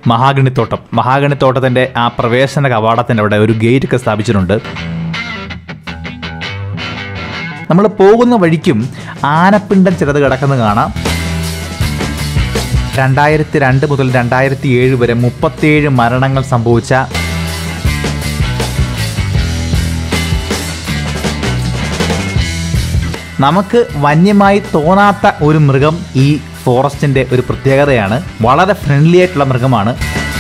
മഹാഗണിത്തോട്ടം മഹാഗണിത്തോട്ടത്തിന്റെ ആ പ്രവേശന കവാടത്തിന്റെ അവിടെ ഒരു ഗേറ്റ് ഒക്കെ സ്ഥാപിച്ചിട്ടുണ്ട് നമ്മൾ പോകുന്ന വഴിക്കും ആനപ്പിണ്ടം ചിലത് കിടക്കുന്നത് കാണാം രണ്ടായിരത്തി രണ്ട് മുതൽ രണ്ടായിരത്തി ഏഴ് വരെ മുപ്പത്തിയേഴ് മരണങ്ങൾ സംഭവിച്ച നമുക്ക് വന്യമായി തോന്നാത്ത ഒരു മൃഗം ഈ ഫോറസ്റ്റിന്റെ ഒരു പ്രത്യേകതയാണ് വളരെ ഫ്രണ്ട്ലി ആയിട്ടുള്ള മൃഗമാണ്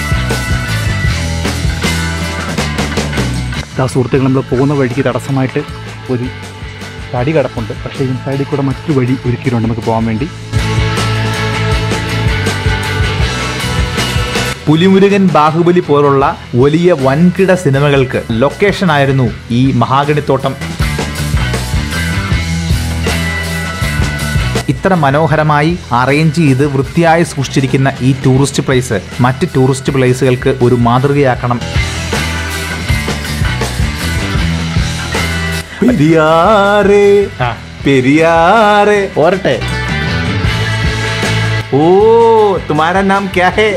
ആ സുഹൃത്തുക്കൾ നമ്മൾ പോകുന്ന വഴിക്ക് തടസ്സമായിട്ട് ഒരു തടി കിടപ്പുണ്ട് പക്ഷേ ഈ സൈഡിൽ കൂടെ മറ്റു വഴി ഒരുക്കിയിട്ടുണ്ട് നമുക്ക് പോകാൻ വേണ്ടി പുലിമുരുകൻ ബാഹുബലി പോലുള്ള വലിയ വൻകിട സിനിമകൾക്ക് ലൊക്കേഷൻ ആയിരുന്നു ഈ മഹാഗണിത്തോട്ടം ഇത്ര മനോഹരമായി അറേഞ്ച് ചെയ്ത് വൃത്തിയായി സൂക്ഷിച്ചിരിക്കുന്ന ഈ ടൂറിസ്റ്റ് പ്ലേസ് മറ്റ് ടൂറിസ്റ്റ് പ്ലേസുകൾക്ക് ഒരു മാതൃകയാക്കണം പെരിയാറേ പെരിയാറേ ഓരട്ടെ ഓ തുമാരാ നാം ക്യാ ഹേ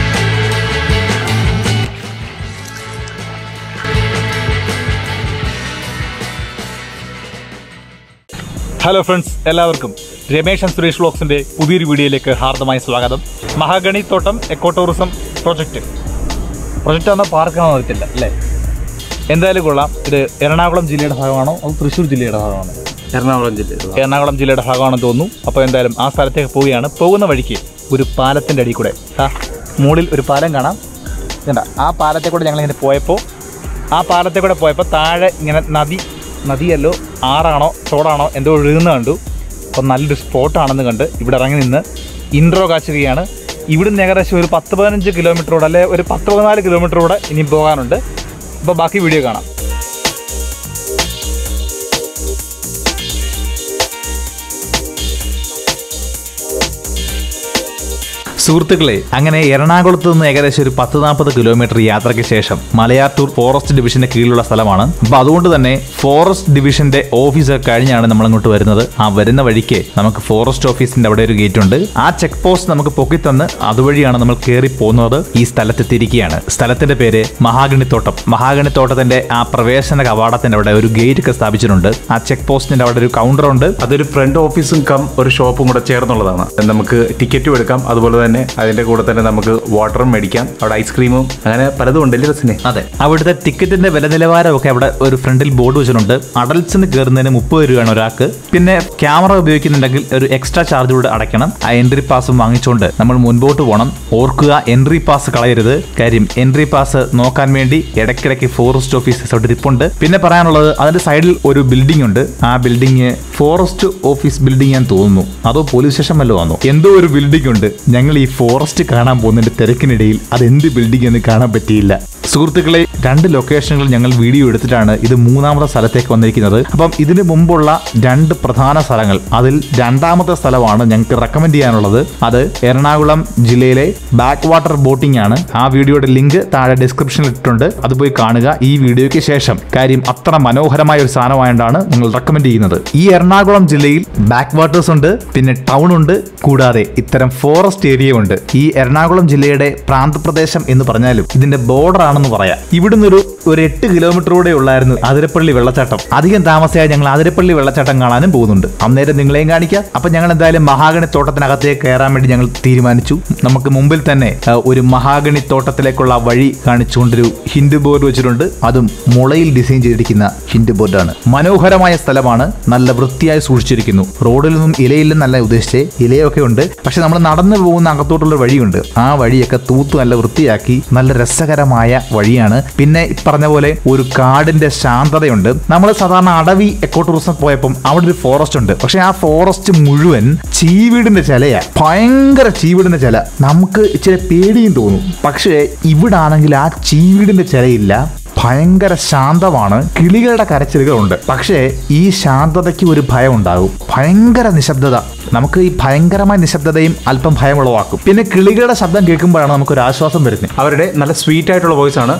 ഹലോ ഫ്രണ്ട്സ് എല്ലാവർക്കും രമേശ് ആൻഡ് സുരേഷ് വ്ളോഗ്സിന്റെ പുതിയൊരു വീഡിയോയിലേക്ക് ഹാർദമായ സ്വാഗതം മഹാഗണി തോട്ടം എക്കോ ടൂറിസം പ്രൊജക്റ്റ് പ്രൊജക്റ്റ് എന്ന പാർക്കാണെന്ന് അറിയത്തില്ല അല്ലേ എന്തായാലും കൊള്ളാം ഇത് എറണാകുളം ജില്ലയുടെ ഭാഗമാണോ അത് തൃശ്ശൂർ ജില്ലയുടെ ഭാഗമാണോ എറണാകുളം ജില്ലയിൽ എറണാകുളം ജില്ലയുടെ ഭാഗമാണെന്ന് തോന്നുന്നു അപ്പോൾ എന്തായാലും ആ സ്ഥലത്തേക്ക് പോവുകയാണ് പോകുന്ന വഴിക്ക് ഒരു പാലത്തിൻ്റെ അടിയിൽ കൂടെ ആ മുകളിൽ ഒരു പാലം കാണാം ഇതണ്ട ആ പാലത്തെ കൂടെ ഞങ്ങൾ ഇങ്ങനെ പോയപ്പോൾ ആ പാലത്തെ കൂടെ പോയപ്പോൾ താഴെ ഇങ്ങനെ നദി നദിയല്ലോ ആറാണോ തോടാണോ എന്തോ ഒഴുകുന്ന കണ്ടു അപ്പോൾ നല്ലൊരു സ്പോട്ടാണെന്ന് കണ്ട് ഇവിടെ ഇറങ്ങി നിന്ന് ഇൻട്രോ കാച്ചുകയാണ് ഇവിടുന്ന് ഏകദേശം ഒരു പത്ത് പതിനഞ്ച് കിലോമീറ്ററോടെ അല്ലെ ഒരു പത്ത് പതിനാല് കിലോമീറ്ററോടെ ഇനി പോകാനുണ്ട് അപ്പോൾ ബാക്കി വീഡിയോ കാണാം സുഹൃത്തുക്കളെ അങ്ങനെ എറണാകുളത്ത് നിന്ന് ഏകദേശം ഒരു പത്ത് നാൽപ്പത് കിലോമീറ്റർ യാത്രയ്ക്ക് ശേഷം മലയാറ്റൂർ ഫോറസ്റ്റ് ഡിവിഷന്റെ കീഴിലുള്ള സ്ഥലമാണ് അപ്പോൾ അതുകൊണ്ട് തന്നെ ഫോറസ്റ്റ് ഡിവിഷന്റെ ഓഫീസ് കഴിഞ്ഞാണ് നമ്മൾ അങ്ങോട്ട് വരുന്നത് ആ വരുന്ന വഴിക്ക് നമുക്ക് ഫോറസ്റ്റ് ഓഫീസിന്റെ അവിടെ ഒരു ഗേറ്റ് ഉണ്ട് ആ ചെക്ക് പോസ്റ്റ് നമുക്ക് പൊക്കിത്തന്ന് അതുവഴിയാണ് നമ്മൾ കയറി പോകുന്നത് ഈ സ്ഥലത്തെത്തിയിരിക്കുകയാണ് സ്ഥലത്തിന്റെ പേര് മഹാഗണിത്തോട്ടം മഹാഗണിത്തോട്ടത്തിന്റെ ആ പ്രവേശന കവാടത്തിന്റെ അവിടെ ഒരു ഗേറ്റ് ഒക്കെ സ്ഥാപിച്ചിട്ടുണ്ട് ആ ചെക്ക് പോസ്റ്റിന്റെ അവിടെ ഒരു കൗണ്ടർ ഉണ്ട് അതൊരു ഫ്രണ്ട് ഓഫീസും കം ഒരു ഷോപ്പും കൂടെ ചേർന്നുള്ളതാണ് നമുക്ക് ടിക്കറ്റും എടുക്കാം അതുപോലെ തന്നെ അതിന്റെ കൂടെ തന്നെ നമുക്ക് വാട്ടറും മേടിക്കാം അവിടെ ഐസ്ക്രീമും അങ്ങനെ പലതും ഉണ്ടല്ലേ രസനെ അതെ അവിടുത്തെ ടിക്കറ്റിന്റെ വില നിലവാരമൊക്കെ അവിടെ ഒരു ഫ്രണ്ടിൽ ബോർഡ് വെച്ചിട്ടുണ്ട് അഡൽട്സിന് കയറുന്നതിന് മുപ്പത് രൂപയാണ് ഒരാൾക്ക് പിന്നെ ക്യാമറ ഉപയോഗിക്കുന്നുണ്ടെങ്കിൽ ഒരു എക്സ്ട്രാ ചാർജ് കൂടെ അടയ്ക്കണം ആ എൻട്രി പാസും വാങ്ങിച്ചുകൊണ്ട് നമ്മൾ മുൻപോട്ട് പോകണം ഓർക്കുക എൻട്രി പാസ് കളയരുത് കാര്യം എൻട്രി പാസ് നോക്കാൻ വേണ്ടി ഇടയ്ക്കിടയ്ക്ക് ഫോറസ്റ്റ് ഓഫീസേഴ്സ് അവിടെ ഇരിപ്പുണ്ട് പിന്നെ പറയാനുള്ളത് അതിന്റെ സൈഡിൽ ഒരു ബിൽഡിംഗ് ഉണ്ട് ആ ബിൽഡിംഗ് ഫോറസ്റ്റ് ഓഫീസ് ബിൽഡിംഗ് ഞാൻ തോന്നുന്നു അതോ പോലീസ് സ്റ്റേഷൻ വല്ലതും ആണോ എന്തോ ഒരു ബിൽഡിംഗ് ഉണ്ട് ഞങ്ങൾ ഈ ഫോറസ്റ്റ് കാണാൻ പോകുന്നതിന്റെ തിരക്കിനിടയിൽ അത് എന്ത് ബിൽഡിംഗ് എന്ന് കാണാൻ പറ്റിയില്ല സുഹൃത്തുക്കളെ രണ്ട് ലൊക്കേഷനുകൾ ഞങ്ങൾ വീഡിയോ എടുത്തിട്ടാണ് ഇത് മൂന്നാമത്തെ സ്ഥലത്തേക്ക് വന്നിരിക്കുന്നത് അപ്പം ഇതിനു മുമ്പുള്ള രണ്ട് പ്രധാന സ്ഥലങ്ങൾ അതിൽ രണ്ടാമത്തെ സ്ഥലമാണ് ഞങ്ങൾക്ക് റെക്കമെൻഡ് ചെയ്യാനുള്ളത് അത് എറണാകുളം ജില്ലയിലെ ബാക്ക് വാട്ടർ ബോട്ടിംഗ് ആണ് ആ വീഡിയോയുടെ ലിങ്ക് താഴെ ഡിസ്ക്രിപ്ഷനിൽ ഇട്ടിട്ടുണ്ട് അത് പോയി കാണുക ഈ വീഡിയോയ്ക്ക് ശേഷം കാര്യം അത്ര മനോഹരമായ ഒരു സാധനമായതുകൊണ്ടാണ് ഞങ്ങൾ റെക്കമെൻഡ് ചെയ്യുന്നത് ഈ എറണാകുളം ജില്ലയിൽ ബാക്ക് വാട്ടേഴ്സ് ഉണ്ട് പിന്നെ ടൗൺ ഉണ്ട് കൂടാതെ ഇത്തരം ഫോറസ്റ്റ് ഏരിയ ഉണ്ട് ഈ എറണാകുളം ജില്ലയുടെ പ്രാന്തപ്രദേശം എന്ന് പറഞ്ഞാലും ഇതിന്റെ ബോർഡർ ആണെന്ന് പറയാം ഇവിടുന്ന് ഒരു ഒരു എട്ട് കിലോമീറ്ററൂടെ ഉള്ളായിരുന്നു അതിരപ്പള്ളി വെള്ളച്ചാട്ടം അധികം താമസിയായി ഞങ്ങൾ അതിരപ്പള്ളി വെള്ളച്ചാട്ടം കാണാനും പോകുന്നുണ്ട് അന്നേരം നിങ്ങളെയും കാണിക്കാം അപ്പൊ ഞങ്ങൾ എന്തായാലും മഹാഗണി തോട്ടത്തിനകത്തേക്ക് കയറാൻ വേണ്ടി ഞങ്ങൾ തീരുമാനിച്ചു നമുക്ക് മുമ്പിൽ തന്നെ ആ, ഒരു മഹാഗണി തോട്ടത്തിലേക്കുള്ള വഴി കാണിച്ചുകൊണ്ടൊരു ഹിൻഡ് ബോർഡ് വെച്ചിട്ടുണ്ട് അതും മുളയിൽ ഡിസൈൻ ചെയ്തിരിക്കുന്ന ഹിൻഡ് ബോർഡാണ് മനോഹരമായ സ്ഥലമാണ് നല്ല വൃത്തിയായി സൂക്ഷിച്ചിരിക്കുന്നു റോഡിൽ നിന്നും ഇലയില്ലെന്നല്ല ഉദ്ദേശിച്ചേ ഇലയൊക്കെ ഉണ്ട് പക്ഷെ നമ്മൾ നടന്നു പോകുന്ന അകത്തോട്ടുള്ള വഴിയുണ്ട് ആ വഴിയൊക്കെ തൂത്ത് നല്ല വൃത്തിയാക്കി നല്ല രസകരമായ വഴിയാണ് പിന്നെ ഈ പറഞ്ഞ പോലെ ഒരു കാടിന്റെ ശാന്തതയുണ്ട് നമ്മൾ സാധാരണ അടവി എക്കോ ടൂറിസം പോയപ്പം അവിടെ ഒരു ഫോറസ്റ്റ് ഉണ്ട് പക്ഷെ ആ ഫോറസ്റ്റ് മുഴുവൻ ചീവീടിന്റെ ചിലയാ ഭയങ്കര ചീവീടിന്റെ ചില നമുക്ക് ഇച്ചിരി പേടിയും തോന്നും പക്ഷേ ഇവിടെ ആണെങ്കിൽ ആ ചീവീടിന്റെ ചിലയില്ല ഭയങ്കര ശാന്തമാണ് കിളികളുടെ കരച്ചിലുകളുണ്ട് പക്ഷേ ഈ ശാന്തതയ്ക്ക് ഒരു ഭയം ഉണ്ടാകും ഭയങ്കര നിശബ്ദത നമുക്ക് ഈ ഭയങ്കരമായ നിശബ്ദതയും അല്പം ഭയം ഉളവാക്കും പിന്നെ കിളികളുടെ ശബ്ദം കേൾക്കുമ്പോഴാണ് നമുക്ക് ഒരു ആശ്വാസം വരുന്നത് അവരുടെ നല്ല സ്വീറ്റ് ആയിട്ടുള്ള വോയിസ് ആണ്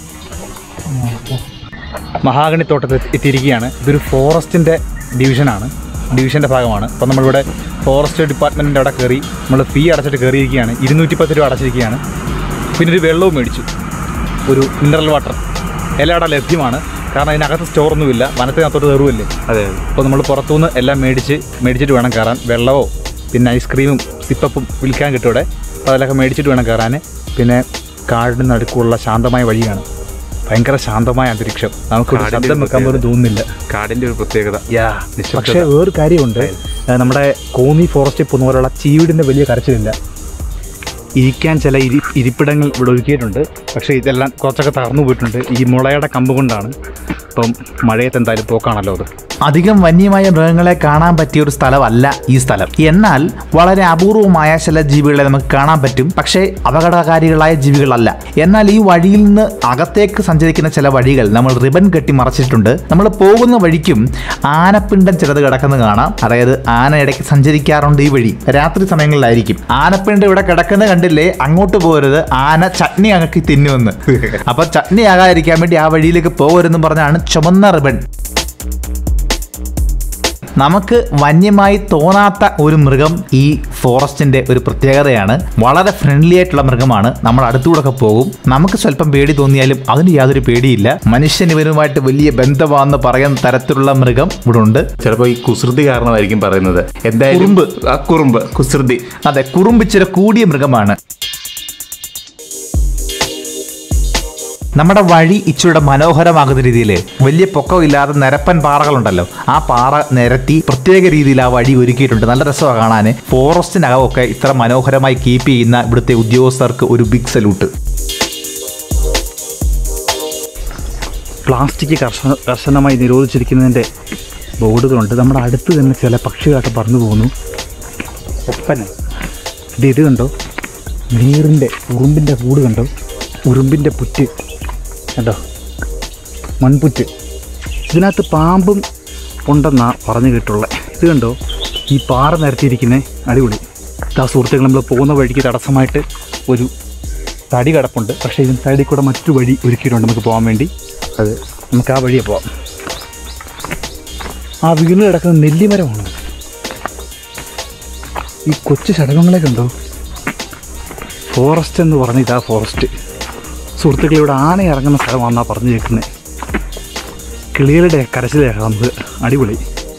മഹാഗണി തോട്ടത്തിൽ എത്തിയിരിക്കുകയാണ് ഇതൊരു ഫോറസ്റ്റിൻ്റെ ഡിവിഷനാണ് ഡിവിഷൻ്റെ ഭാഗമാണ് അപ്പോൾ നമ്മളിവിടെ ഫോറസ്റ്റ് ഡിപ്പാർട്ട്മെൻറ്റിൻ്റെ അവിടെ കയറി നമ്മൾ ഫീ അടച്ചിട്ട് കയറിയിരിക്കുകയാണ് ഇരുന്നൂറ്റി പത്ത് രൂപ അടച്ചിരിക്കുകയാണ് പിന്നെ ഒരു വെള്ളവും മേടിച്ചു ഒരു മിനറൽ വാട്ടർ എല്ലാം അവിടെ ലഭ്യമാണ് കാരണം അതിനകത്ത് സ്റ്റോറൊന്നുമില്ല വനത്തിനകത്തോട്ട് കയറുമല്ലേ അതെ അപ്പോൾ നമ്മൾ പുറത്തുനിന്ന് എല്ലാം മേടിച്ച് മേടിച്ചിട്ട് വേണം കയറാൻ വെള്ളമോ പിന്നെ ഐസ്ക്രീമും സിപ്പപ്പും വിൽക്കാൻ കിട്ടും ഇവിടെ അപ്പോൾ അതിലൊക്കെ മേടിച്ചിട്ട് വേണം കയറാൻ പിന്നെ കാടിന് നടുക്കുള്ള ശാന്തമായ വഴിയാണ് ഭയങ്കര ശാന്തമായ അന്തരീക്ഷം നമുക്ക് കാടിന്റെ ശബ്ദം ഒരു വെക്കാൻ പോലും തോന്നുന്നില്ല കാടിന്റെ ഒരു പ്രത്യേകത പക്ഷേ വേറൊരു കാര്യമുണ്ട് ഏഹ് നമ്മുടെ കോന്നി ഫോറസ്റ്റിൽ പോകുന്ന പോലുള്ള ചീവിടിൻ്റെ വലിയ കരച്ചിലില്ല ഇരിക്കാൻ ചില ഇരി ഇരിപ്പിടങ്ങൾ ഇവിടെ ഒരുക്കിയിട്ടുണ്ട് പക്ഷേ ഇതെല്ലാം കുറച്ചൊക്കെ തകർന്നു പോയിട്ടുണ്ട് ഈ മുളയുടെ കമ്പ് കൊണ്ടാണ് ഇപ്പം മഴയത്ത് എന്തായാലും പോക്കാണല്ലോ അത് അധികം വന്യമായ മൃഗങ്ങളെ കാണാൻ പറ്റിയ ഒരു സ്ഥലമല്ല ഈ സ്ഥലം എന്നാൽ വളരെ അപൂർവമായ ചില ജീവികളെ നമുക്ക് കാണാൻ പറ്റും പക്ഷേ അപകടകാരികളായ ജീവികളല്ല എന്നാൽ ഈ വഴിയിൽ നിന്ന് അകത്തേക്ക് സഞ്ചരിക്കുന്ന ചില വഴികൾ നമ്മൾ റിബൺ കെട്ടി മറച്ചിട്ടുണ്ട് നമ്മൾ പോകുന്ന വഴിക്കും ആനപ്പിണ്ടം ചിലത് കിടക്കുന്നത് കാണാം അതായത് ആന ഇടയ്ക്ക് സഞ്ചരിക്കാറുണ്ട് ഈ വഴി രാത്രി സമയങ്ങളിലായിരിക്കും ആനപ്പിണ്ടം ഇവിടെ കിടക്കുന്നത് കണ്ടില്ലേ അങ്ങോട്ട് പോകരുത് ആന ചട്നി അങ്ങക്ക് തിന്നുമെന്ന് അപ്പൊ ചട്നി ആകാതിരിക്കാൻ വേണ്ടി ആ വഴിയിലേക്ക് പോകരുതെന്ന് പറഞ്ഞാണ് ചുമന്ന റിബൺ നമുക്ക് വന്യമായി തോന്നാത്ത ഒരു മൃഗം ഈ ഫോറസ്റ്റിന്റെ ഒരു പ്രത്യേകതയാണ് വളരെ ഫ്രണ്ട്ലി ആയിട്ടുള്ള മൃഗമാണ് നമ്മൾ അടുത്തൂടെ പോകും നമുക്ക് സ്വല്പം പേടി തോന്നിയാലും അതിന് യാതൊരു പേടിയില്ല മനുഷ്യൻ ഇവരുമായിട്ട് വലിയ ബന്ധമാണെന്ന് പറയുന്ന തരത്തിലുള്ള മൃഗം ഇവിടെ ഉണ്ട് ചിലപ്പോ ഈ കുസൃതി കാരണമായിരിക്കും പറയുന്നത് എന്തായാലും കുറുമ്പ്. ആ കുറുമ്പ് കുസൃതി അതെ കുറുമ്പിച്ചിര കൂടിയ മൃഗമാണ് നമ്മുടെ വഴി ഇച്ചിരിയുടെ മനോഹരമാകുന്ന രീതിയിൽ വലിയ പൊക്കമില്ലാതെ നിരപ്പൻ പാറകളുണ്ടല്ലോ ആ പാറ നിരത്തി പ്രത്യേക രീതിയിൽ ആ വഴി ഒരുക്കിയിട്ടുണ്ട് നല്ല രസമാണ് കാണാൻ ഫോറസ്റ്റിനകമൊക്കെ ഇത്ര മനോഹരമായി കീപ്പ് ചെയ്യുന്ന ഇവിടുത്തെ ഉദ്യോഗസ്ഥർക്ക് ഒരു ബിഗ് സല്യൂട്ട് പ്ലാസ്റ്റിക് കർശന കർശനമായി നിരോധിച്ചിരിക്കുന്നതിൻ്റെ ബോർഡുകളുണ്ട് നമ്മുടെ അടുത്ത് തന്നെ ചില പക്ഷികളൊക്കെ പറന്നു പോകുന്നു ഒപ്പന ഇത് ഇത് കണ്ടോ നീറിൻ്റെ ഉറുമ്പിൻ്റെ കൂട് കണ്ടോ ഉറുമ്പിൻ്റെ പുറ്റ് കണ്ടോ മൺപുറ്റ് ഇതിനകത്ത് പാമ്പും ഉണ്ടെന്നാണ് പറഞ്ഞു കേട്ടുള്ളത് ഇത് കണ്ടോ ഈ പാറ നിരത്തിയിരിക്കുന്നത് അടിപൊളി ആ സുഹൃത്തുക്കൾ നമ്മൾ പോകുന്ന വഴിക്ക് തടസ്സമായിട്ട് ഒരു തടി കിടപ്പുണ്ട് പക്ഷേ ഇതിന് സൈഡിൽ കൂടെ മറ്റു വഴി ഒരുക്കിയിട്ടുണ്ട് നമുക്ക് പോകാൻ വേണ്ടി അത് നമുക്ക് ആ വഴിയെ പോവാം ആ വീണ് കിടക്കുന്ന നെല്ലിമരമാണ് ഈ കൊച്ചു ചടങ്ങുകളെ കണ്ടോ ഫോറസ്റ്റ് എന്ന് പറഞ്ഞ ഇതാ ഫോറസ്റ്റ് സുഹൃത്തുക്കൾ ഇവിടെ ആന ഇറങ്ങുന്ന സ്ഥലമാണെന്നാണ് പറഞ്ഞു കേൾക്കുന്നത് കിളികളുടെ കരച്ചിലാണ് നമുക്ക് അടിപൊളി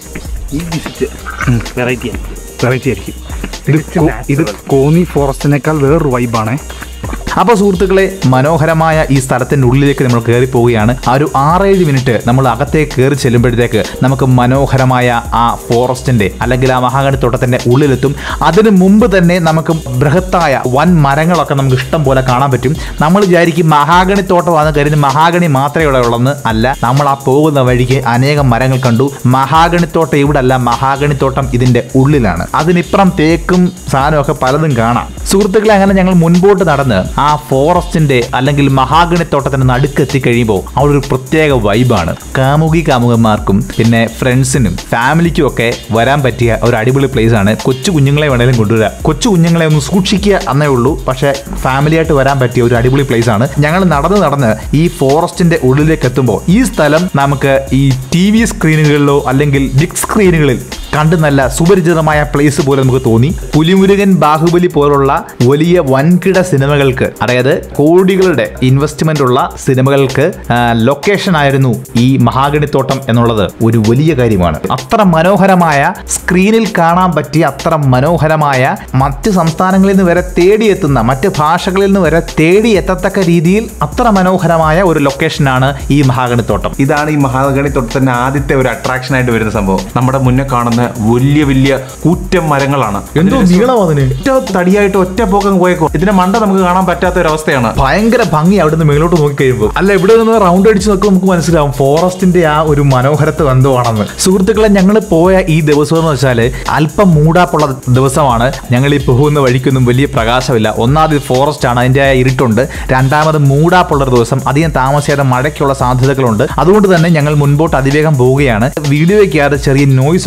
ഈ വിസിറ്റ് വെറൈറ്റി വെറൈറ്റി ആയിരിക്കും ഇത് കോ- ഇത് കോന്നി ഫോറസ്റ്റിനേക്കാൾ വേറൊരു വൈബാണേ അപ്പോൾ സുഹൃത്തുക്കളെ മനോഹരമായ ഈ സ്ഥലത്തിൻ്റെ ഉള്ളിലേക്ക് നമ്മൾ കയറി പോവുകയാണ് ആ ഒരു ആറേഴ് മിനിറ്റ് നമ്മൾ അകത്തേക്ക് കയറി ചെല്ലുമ്പോഴത്തേക്ക് നമുക്ക് മനോഹരമായ ആ ഫോറസ്റ്റിൻ്റെ അല്ലെങ്കിൽ ആ മഹാഗണിത്തോട്ടത്തിൻ്റെ ഉള്ളിലെത്തും അതിന് മുമ്പ് തന്നെ നമുക്ക് ബൃഹത്തായ വൻ മരങ്ങളൊക്കെ നമുക്ക് ഇഷ്ടം പോലെ കാണാൻ പറ്റും നമ്മൾ വിചാരിക്കും മഹാഗണി തോട്ടമാണ് കരുതി മഹാഗണി മാത്രമേ ഇവിടെ ഉള്ളെന്ന് അല്ല നമ്മൾ ആ പോകുന്ന വഴിക്ക് അനേകം മരങ്ങൾ കണ്ടു മഹാഗണിത്തോട്ടം ഇവിടെ അല്ല മഹാഗണിത്തോട്ടം ഇതിൻ്റെ ഉള്ളിലാണ് അതിനിപ്പുറം തേക്കും സാധനമൊക്കെ പലതും കാണാം സുഹൃത്തുക്കളെ അങ്ങനെ ഞങ്ങൾ മുൻപോട്ട് നടന്ന് ആ ഫോറസ്റ്റിന്റെ അല്ലെങ്കിൽ മഹാഗണിത്തോട്ടത്തിന്റെ നടുക്കെത്തി കഴിയുമ്പോൾ അവിടെ ഒരു പ്രത്യേക വൈബാണ് കാമുകി കാമുകന്മാർക്കും പിന്നെ ഫ്രണ്ട്സിനും ഫാമിലിക്കും ഒക്കെ വരാൻ പറ്റിയ ഒരു അടിപൊളി പ്ലേസ് ആണ് കൊച്ചു കുഞ്ഞുങ്ങളെ വേണേലും കൊണ്ടുവരാം കൊച്ചു കുഞ്ഞുങ്ങളെ ഒന്ന് സൂക്ഷിക്കുക എന്നേ ഉള്ളൂ പക്ഷേ ഫാമിലി ആയിട്ട് വരാൻ പറ്റിയ ഒരു അടിപൊളി പ്ലേസ് ആണ് ഞങ്ങൾ നടന്ന് നടന്ന് ഈ ഫോറസ്റ്റിന്റെ ഉള്ളിലേക്ക് എത്തുമ്പോൾ ഈ സ്ഥലം നമുക്ക് ഈ ടി വി സ്ക്രീനുകളിലോ അല്ലെങ്കിൽ ബിഗ് സ്ക്രീനുകളിൽ കണ്ട് നല്ല സുപരിചിതമായ പ്ലേസ് പോലെ നമുക്ക് തോന്നി പുലിമുരുകൻ ബാഹുബലി പോലുള്ള വലിയ വൻകിട സിനിമകൾക്ക് അതായത് കോടികളുടെ ഇൻവെസ്റ്റ്മെന്റ് ഉള്ള സിനിമകൾക്ക് ലൊക്കേഷൻ ആയിരുന്നു ഈ മഹാഗണിത്തോട്ടം എന്നുള്ളത് ഒരു വലിയ കാര്യമാണ് അത്ര മനോഹരമായ സ്ക്രീനിൽ കാണാൻ പറ്റിയ അത്ര മനോഹരമായ മറ്റ് സംസ്ഥാനങ്ങളിൽ നിന്ന് വരെ തേടിയെത്തുന്ന മറ്റ് ഭാഷകളിൽ നിന്ന് വരെ തേടി എത്തത്തക്ക രീതിയിൽ അത്ര മനോഹരമായ ഒരു ലൊക്കേഷനാണ് ഈ മഹാഗണിത്തോട്ടം ഇതാണ് ഈ മഹാഗണി തൊട്ടത്തിന്റെ ആദ്യത്തെ ഒരു അട്രാക്ഷൻ ആയിട്ട് വരുന്ന സംഭവം നമ്മുടെ മുന്നേ കാണുന്ന വലിയ വലിയ കൂറ്റം മരങ്ങളാണ് എന്തോ നീളം അതിന് ഒറ്റ തടിയായിട്ട് ഒറ്റ പോക്കം പോയേക്കോ ഇതിന്റെ മണ്ട നമുക്ക് കാണാൻ പറ്റാത്ത ഒരു അവസ്ഥയാണ് ഭയങ്കര ഭംഗി അവിടുന്ന് മേലോട്ട് നോക്കി കഴിയുമ്പോൾ അല്ല ഇവിടെ നിന്ന് റൗണ്ട് അടിച്ച് നോക്കുമ്പോൾ നമുക്ക് മനസ്സിലാവും ഫോറസ്റ്റിന്റെ ആ ഒരു മനോഹരത്വം എന്തോണെന്ന് സുഹൃത്തുക്കളെ ഞങ്ങൾ പോയ ഈ ദിവസം എന്ന് വെച്ചാൽ അല്പം മൂടാപ്പുള്ള ദിവസമാണ് ഞങ്ങൾ ഈ പോകുന്ന വഴിക്കൊന്നും വലിയ പ്രകാശമില്ല ഒന്നാമത് ഇത് ഫോറസ്റ്റ് ആണ് അതിന്റെ ആ ഇരുട്ടുണ്ട് രണ്ടാമത് മൂടാപ്പുള്ള ഒരു ദിവസം അധികം താമസിയാതെ മഴയ്ക്കുള്ള സാധ്യതകളുണ്ട് അതുകൊണ്ട് തന്നെ ഞങ്ങൾ മുൻപോട്ട് അതിവേഗം പോവുകയാണ് വീഡിയോയ്ക്ക് അത് ചെറിയ നോയ്സ് ഒക്കെ ഉണ്ടെങ്കിൽ